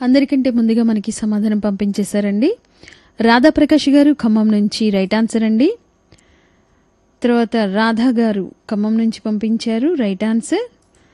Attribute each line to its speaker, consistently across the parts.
Speaker 1: అందరికంటే ముందుగా మనకి సమాధానం పంపించేశారండి రాధాప్రకాష్ గారు ఖమ్మం నుంచి రైట్ ఆన్సర్ అండి తర్వాత రాధా గారు ఖమ్మం నుంచి పంపించారు రైట్ ఆన్సర్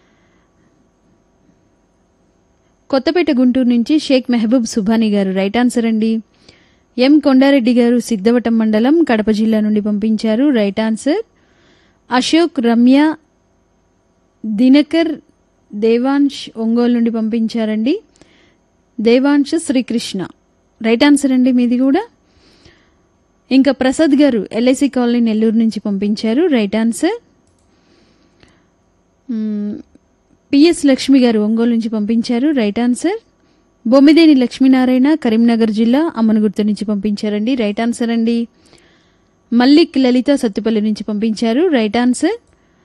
Speaker 1: కొత్తపేట గుంటూరు నుంచి షేక్ మెహబూబ్ సుభాని గారు రైట్ ఆన్సర్ అండి ఎం కొండారెడ్డి గారు సిద్ధవటం మండలం కడప జిల్లా నుండి పంపించారు రైట్ ఆన్సర్ అశోక్ రమ్య దినకర్ దేవాంశ్ ఒంగోలు నుండి పంపించారండి దేవాంశ్ శ్రీకృష్ణ రైట్ ఆన్సర్ అండి మీది కూడా ఇంకా ప్రసాద్ గారు ఎల్ఐసి కాలనీ నెల్లూరు నుంచి పంపించారు రైట్ ఆన్సర్ మ్మ్, పిఎస్ లక్ష్మి గారు ఒంగోలు నుంచి పంపించారు రైట్ ఆన్సర్ బొమ్మిదేని లక్ష్మీనారాయణ కరీంనగర్ జిల్లా అమ్మనగుర్తు నుంచి పంపించారండి రైట్ ఆన్సర్ అండి మల్లిక్ లలిత సత్తుపల్లి నుంచి పంపించారు రైట్ ఆన్సర్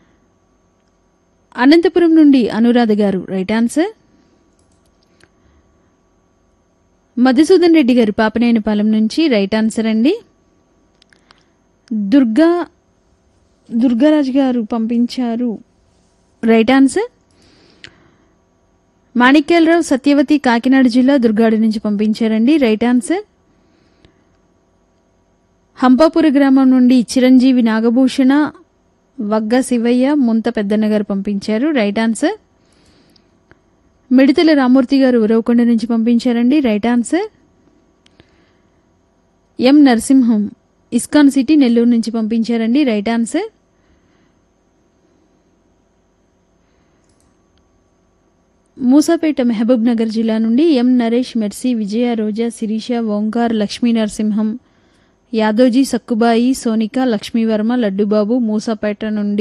Speaker 1: అనంతపురం నుండి అనురాధ గారు రైట్ ఆన్సర్ మధుసూదన్ రెడ్డి గారు పాపనేనిపాలెం నుంచి రైట్ ఆన్సర్ అండి దుర్గా దుర్గారాజు గారు పంపించారు రైట్ ఆన్సర్ మాణిక్యాలరావు సత్యవతి కాకినాడ జిల్లా దుర్గాడు నుంచి పంపించారండి రైట్ ఆన్సర్ హంపాపుర గ్రామం నుండి చిరంజీవి నాగభూషణ వగ్గ శివయ్య ముంత పెద్దన్న గారు పంపించారు రైట్ ఆన్సర్ మిడతల రామూర్తి గారు ఉరవకొండ నుంచి పంపించారండి right answer M Narasimham ISKCON city Nellore నుంచి పంపించారండి right answer Musapeta Mahabubnagar జిల్లా నుండి ఎం నరేష్ మెర్సీ విజయ రోజా శిరీష ఓంకార్ లక్ష్మీ నరసింహం యాదోజీ సక్కుబాయి సోనిక లక్ష్మీవర్మ లడ్డుబాబు మూసాపేట నుండి